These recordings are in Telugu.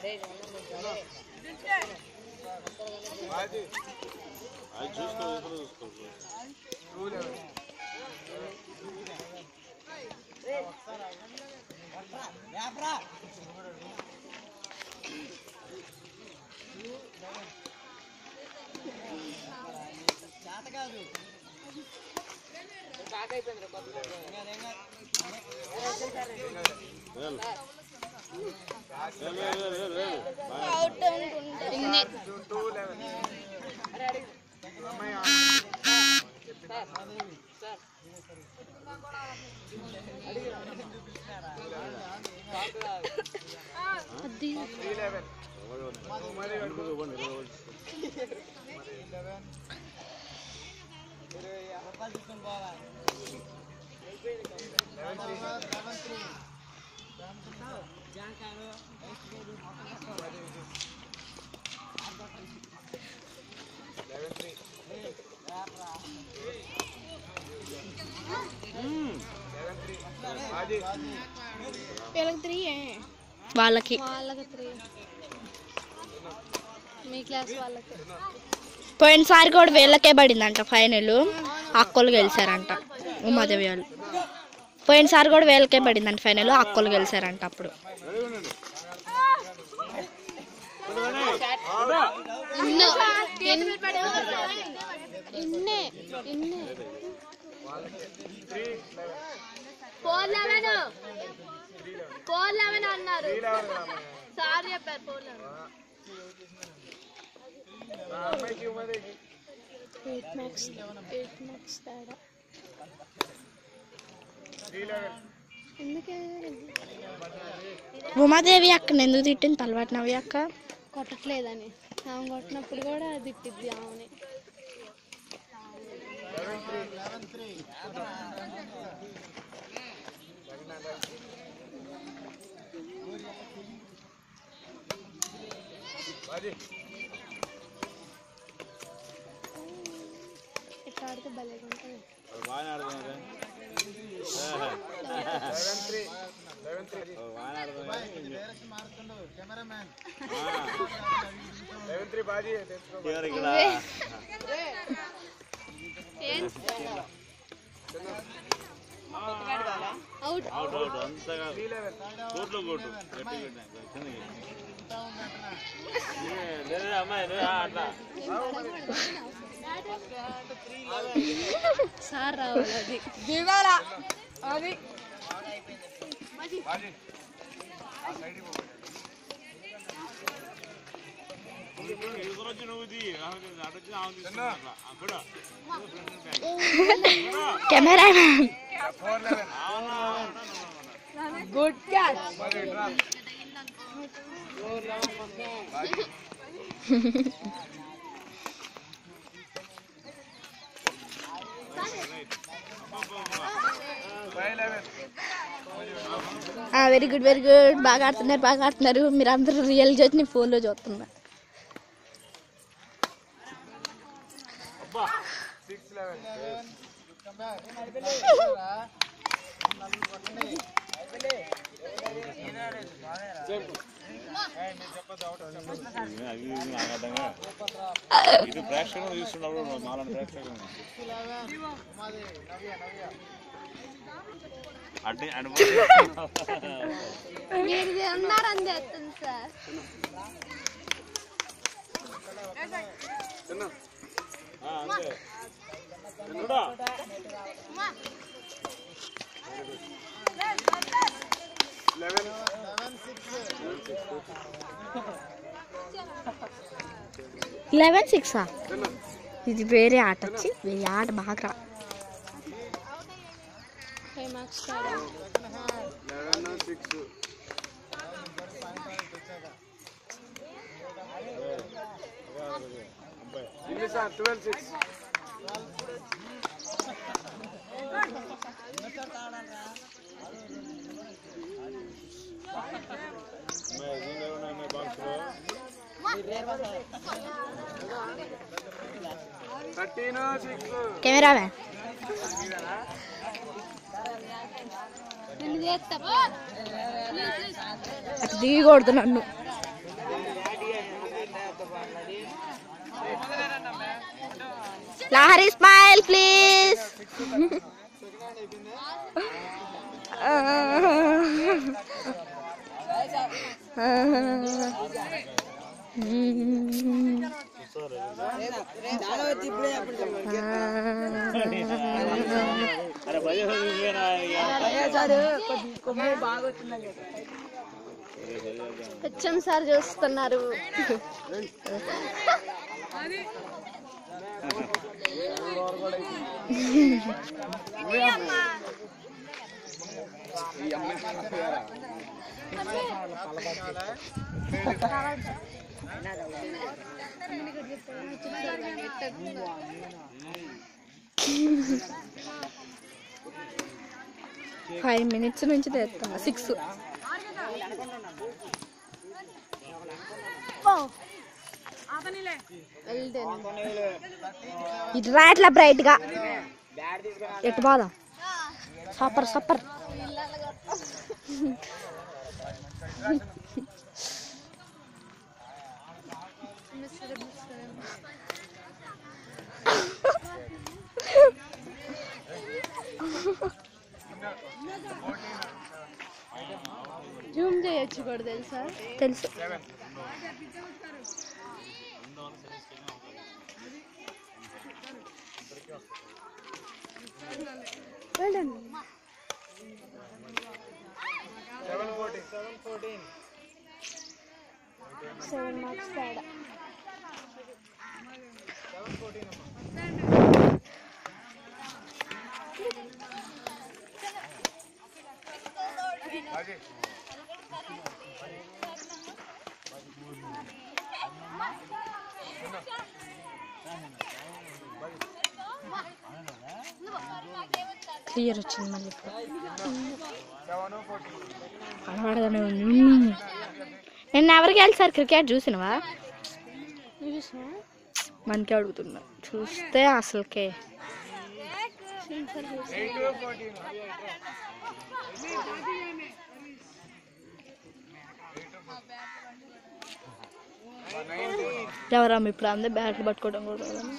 అది చూసుకో ఇక్కడ చూసుకో వెళ్ళు. వెళ్ళు, వెళ్ళు, వెళ్ళు, వెళ్ళు. ఇన్ని అది ఇంకొక ఇవ్వండి, ఇవ్వండి. వీళ్ళకి త్రీ వాళ్ళకి వాళ్ళకి త్రీ మీ క్లాస్ వాళ్ళకి పోయినసారి కూడా వీళ్ళకే పడిందంట ఫైనల్ అక్కలు గెలిచారంట ఉమాదేవి వాళ్ళు పోయినసారి కూడా వీళ్ళకే పడిందంట ఫైనల్ అక్కలు గెలిచారంట అప్పుడు ఇన్నో ఇన్నే ఇన్నే ఫోర్ లెవెన్ ఫోర్ లెవెన్ అన్నారు సార్ చెప్పారు four eleven eight max eight max తేడా ఎందుకే ఉమాదేవి అక్కని ఎందుకు తిట్టింది తలవాటి నవ్వి అక్క కొట్టట్లేదని ఆమె కొట్టినప్పుడు కూడా తిట్టిద్ది ఆమెని ఇట్లా ఆడితే భలేగా ఉంటుంది అది బాగానే ఆడుతున్నారు ఆహా. ఓ, బాగానే ఆడుతున్నారు ఎవరు ఇక్కడ అవుట్ అవుట్ అవుట్ అంతగా కోట్లు కోట్లు గట్టి కిందకి ఏ, లేదు అమ్మాయి లేదు అట్లా సార్ రావాలి అది ఎదురొచ్చి నువ్వు తీ అటొచ్చి ఆమె తీసుకున్నా అక్కడ cameraman very good very good బాగా ఆడుతున్నారు బాగా ఆడుతున్నారు మీరు అందరూ రియల్ చూసి నేను ఫోన్లో చూస్తున్నా అది ఇది నాకు అర్థంగా ఇది ప్రేక్షకులు చూస్తున్నప్పుడు మాలాంటి ప్రేక్షకులు అంటే మీరు ఉన్నారని చెప్తుంది సార్ అంతే చూడా లెవెన్ సిక్సా ఇది వేరే ఆట వచ్చి వేరే ఆట బాగా రా ఫైవ్ మార్క్స్ తేడా అమ్మాయి దీనిలో ఉన్నాయి అమ్మాయి బాక్స్లో కెమెరామ్యాన్ నేను చేస్తా అటు దిగకూడదు నన్ను లహరి స్మైల్ ప్లీజ్ అరే భయ చూసిపోయినా హెచ్ఎం సార్ చూస్తున్నారు ఫైవ్ మినిట్స్ నుంచి తెస్తున్నా సిక్స్ వెళ్తాను ఇటు రా ఇట్లా బ్రైట్ గా ఎటు బాదా సూపర్ సూపర్ జూమ్ చేయొచ్చు కూడా తెలుసా తెలుసు వెళ్ళండి సెవెన్ మార్క్స్ తేడా క్లియర్ వచ్చింది మళ్ళీ ఇప్పుడు కనబడగానే ఉంది మ్మ్. నిన్న ఎవరికి వెళ్తారు క్రికెట్ చూసినవా నువ్వు చూసినావా మనకి అడుగుతున్నా చూస్తే అసలుకే సెన్సర్ చూసి ఎవరమ్మ ఇప్పుడు అందరు బ్యాట్లు పట్టుకోవడం కూడా రాదు.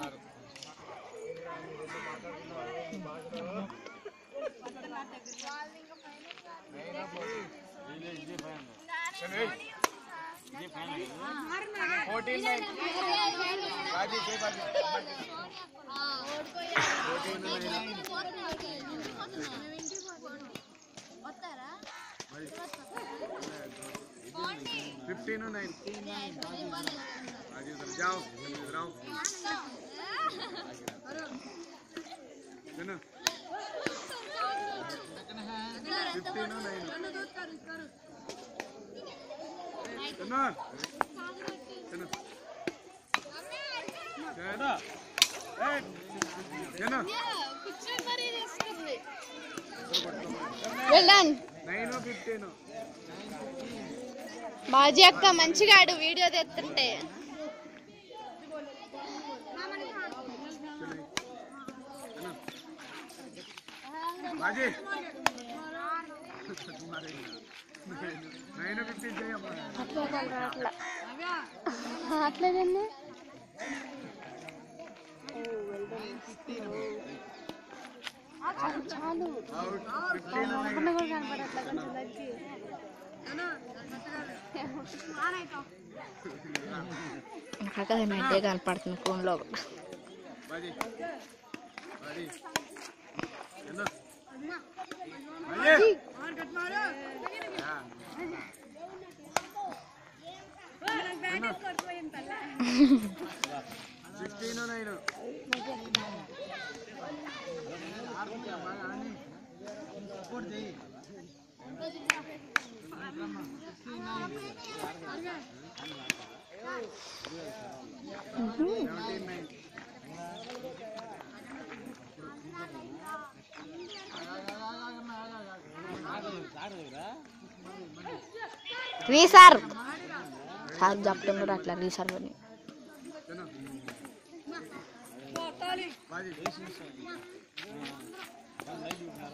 ఫిఫ్టీన్ నైన్ जाओ इधर आओ सुनो फिफ्टीन नाइन सुनो सुनो सुनो सुनो వెళ్ళాను నైన్ ఫిఫ్టీన్ బాజీ అక్క మంచిగా ఆడు వీడియో తెస్తుంటే बाजी నైన్ ఫిఫ్టీన్ చేయమ్మా అట్లేదండి చాలు ఫిఫ్టీన్ అనుకున్న కూడా కనపడట్లా కొంచెం తగ్గి నాకు అది మెడ్డే కనపడుతుంది ఫోన్లో बाजी बाजी ఎన్నో Baji sixteen nine seventeen nine రీసార్ సార్ చెప్పడం కూడా అట్లా రీసార్ అని सुनो बाजी